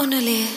ஒன்றும் இல்லையே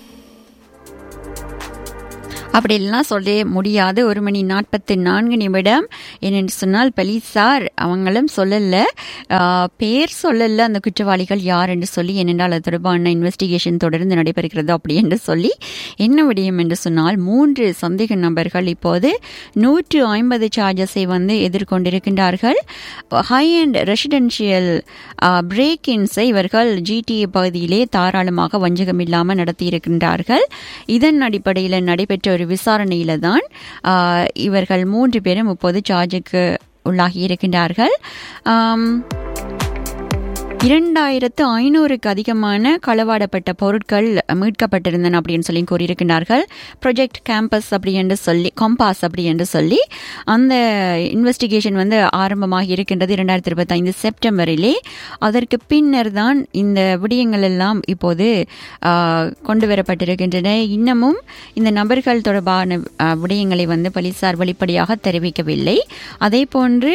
அப்படிலாம் சொல்ல முடியாது ஒரு மணி நாற்பத்தி நான்கு நிமிடம் என்னென்னு சொன்னால் பலிசார் அவங்களும் சொல்லல ஆஹ், பேர் சொல்லல அந்த குற்றவாளிகள் யார் என்று சொல்லி ஏனென்றால் அது தொடர்பான இன்வெஸ்டிகேஷன் தொடர்ந்து நடைபெறுகிறது அப்படி என்று சொல்லி என்ன விடயம் என்று சொன்னால் மூன்று சந்தேக நபர்கள் இப்போது நூற்று ஐம்பது சார்ஜஸை வந்து எதிர்கொண்டிருக்கின்றார்கள் ஹை அண்ட் ரெசிடென்ஷியல் பிரேக் இன்ஸை இவர்கள் ஜிடிஏ பகுதியிலே தாராளமாக வஞ்சகமில்லாமல் நடத்தியிருக்கின்றார்கள் இதன் அடிப்படையில் நடைபெற்ற ஒரு விசாரணையில தான் ஆஹ், இவர்கள் மூன்று பேரும் இப்போது சார்ஜுக்கு உள்ளாகி இருக்கின்றார்கள் ஆம், இரண்டாயிரத்து ஐநூறுக்கு அதிகமான களவாடப்பட்ட பொருட்கள் மீட்கப்பட்டிருந்தன அப்படின்னு சொல்லி கூறியிருக்கிறார்கள் ப்ரொஜெக்ட் கேம்பஸ் அப்படி என்று சொல்லி கம்பாஸ் அப்படி என்று சொல்லி அந்த இன்வெஸ்டிகேஷன் வந்து ஆரம்பமாக இருக்கின்றது இரண்டாயிரத்தி இருபத்தைந்து செப்டம்பரிலே அதற்கு பின்னர் தான் இந்த விடயங்கள் எல்லாம் இப்போது ஆ, கொண்டு வரப்பட்டிருக்கின்றன இன்னமும் இந்த நபர்கள் தொடர்பான ஆ, விடயங்களை வந்து போலீசார் வெளிப்படையாக தெரிவிக்கவில்லை அதே போன்று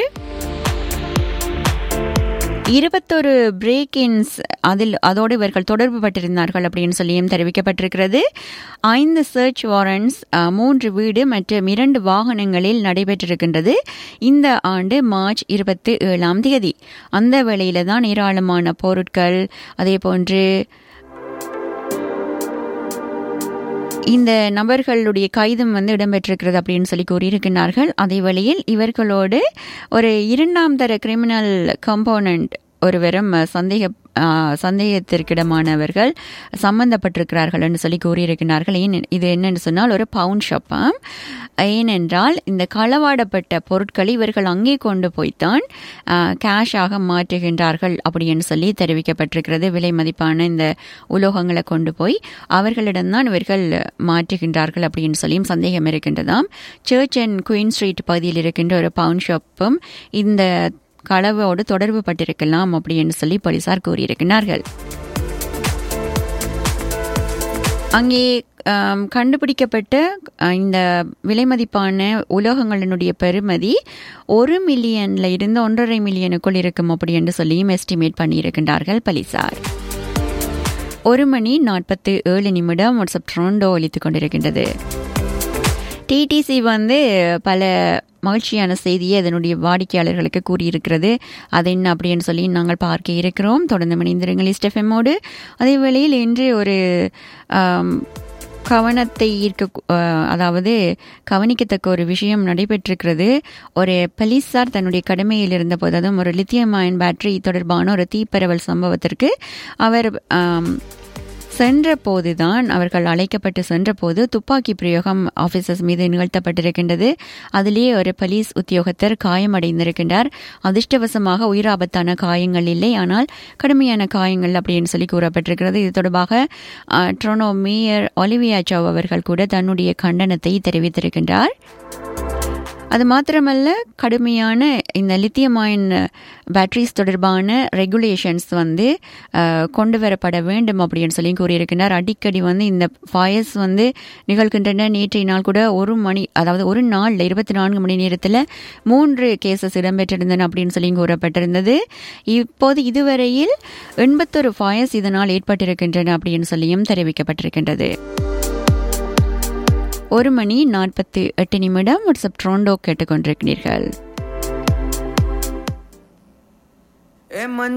இருபத்தொரு பிரேக் இன்ஸ் அதில் அதோடு இவர்கள் தொடர்பு பட்டிருந்தார்கள் அப்படின்னு சொல்லியும் தெரிவிக்கப்பட்டிருக்கிறது ஐந்து சர்ச் வாரண்ட்ஸ் மூன்று வீடு மற்றும் இரண்டு வாகனங்களில் நடைபெற்றிருக்கின்றது இந்த ஆண்டு மார்ச் இருபத்தி ஏழாம் தேதி அந்த வேளையில தான் ஏராளமான பொருட்கள் அதே போன்று இந்த நபர்களுடைய கைதும் வந்து இடம்பெற்றிருக்கிறது அப்படின்னு சொல்லி கூறியிருக்கிறார்கள் அதே வேளையில் இவர்களோடு ஒரு இரண்டாம் தர கிரிமினல் கம்போனன்ட் ஒருவரும் சந்தேக ஆ, சந்தேகத்திற்கிடமானவர்கள் சம்பந்தப்பட்டிருக்கிறார்கள் என்று சொல்லி கூறியிருக்கிறார்கள் ஏன் இது என்னன்னு சொன்னால் ஒரு பவுன் ஷாப்பாம் ஏனென்றால் இந்த களவாடப்பட்ட பொருட்களை இவர்கள் அங்கே கொண்டு போய்த்தான் கேஷாக மாற்றுகின்றார்கள் அப்படின்னு சொல்லி தெரிவிக்கப்பட்டிருக்கிறது விலை மதிப்பான இந்த உலோகங்களை கொண்டு போய் அவர்களிடம்தான் இவர்கள் மாற்றுகின்றார்கள் அப்படின்னு சொல்லியும் சந்தேகம் இருக்கின்றதாம் சர்ச் அண்ட் குயின் ஸ்ட்ரீட் பகுதியில் இருக்கின்ற ஒரு பவுன் ஷாப்பும் இந்த களவோடு தொடர்பு பட்டிருக்கலாம் அப்படின்னு சொல்லி போலீசார் கூறியிருக்கிறார்கள் அங்கே ஆம், கண்டுபிடிக்கப்பட்ட அஹ், இந்த விலைமதிப்பான உலோகங்களினுடைய பெறுமதி ஒரு மில்லியன்ல இருந்து ஒன்றரை மில்லியனுக்குள் இருக்கும் அப்படி என்று சொல்லியும் எஸ்டிமேட் பண்ணியிருக்கின்றார்கள் போலீசார் ஒரு மணி நாற்பத்து ஏழு நிமிடம் வாட்ஸ்அப் ட்ரோண்டோ ஒலித்துக் கொண்டிருக்கின்றது டிடிசி வந்து பல மகிழ்ச்சியான செய்தியை அதனுடைய வாடிக்கையாளர்களுக்கு கூறியிருக்கிறது அது என்ன அப்படின்னு சொல்லி நாங்கள் பார்க்க இருக்கிறோம் தொடர்ந்து மணிந்திருங்கள் இஸ்டெஃபெம்மோடு அதே வேளையில் இன்று ஒரு ஆம், கவனத்தை ஈர்க்க அஹ், அதாவது கவனிக்கத்தக்க ஒரு விஷயம் நடைபெற்றிருக்கிறது ஒரு போலீசார் தன்னுடைய கடமையில் இருந்தபோது அதுவும் ஒரு லித்தியம் அயன் பேட்டரி தொடர்பான ஒரு தீப்பரவல் சம்பவத்திற்கு அவர் ஆம், சென்ற போதுதான் அவர்கள் அழைக்கப்பட்டு சென்றபோது துப்பாக்கி பிரயோகம் ஆபீசர்ஸ் மீது நிகழ்த்தப்பட்டிருக்கின்றது அதிலே ஒரு போலீஸ் உத்தியோகத்தர் காயமடைந்திருக்கின்றார் அதிர்ஷ்டவசமாக உயிராபத்தான காயங்கள் இல்லை ஆனால் கடுமையான காயங்கள் அப்படின்னு சொல்லி கூறப்பட்டிருக்கிறது இது தொடர்பாக அஹ், டொரண்டோ மேயர் ஒலிவியா சவ் அவர்கள் கூட தன்னுடைய கண்டனத்தை தெரிவித்திருக்கின்றார் அது மாத்திரமல்ல கடுமையான இந்த லித்தியம் அயன் பேட்டரிஸ் தொடர்பான ரெகுலேஷன்ஸ் வந்து அஹ், கொண்டு வரப்பட வேண்டும் அப்படின்னு சொல்லி கூறியிருக்கிறார் அடிக்கடி வந்து இந்த ஃபயர்ஸ் வந்து நிகழ்கின்றன நேற்றைய நாள் கூட ஒரு மணி அதாவது ஒரு நாளில் இருபத்தி நான்கு மணி நேரத்தில் மூன்று கேசஸ் இடம்பெற்றிருந்தன அப்படின்னு சொல்லி கூறப்பட்டிருந்தது இப்போது இதுவரையில் எண்பத்தொரு ஃபயர்ஸ் இதனால் ஏற்பட்டிருக்கின்றன அப்படின்னு சொல்லியும் தெரிவிக்கப்பட்டிருக்கின்றது ஒரு மணி நாற்பத்தி எட்டு நிமிடம் வாட்ஸ்அப் ட்ரோண்டோ கேட்டுக்கொண்டிருக்கிறீர்கள் ஏ மஞ்ச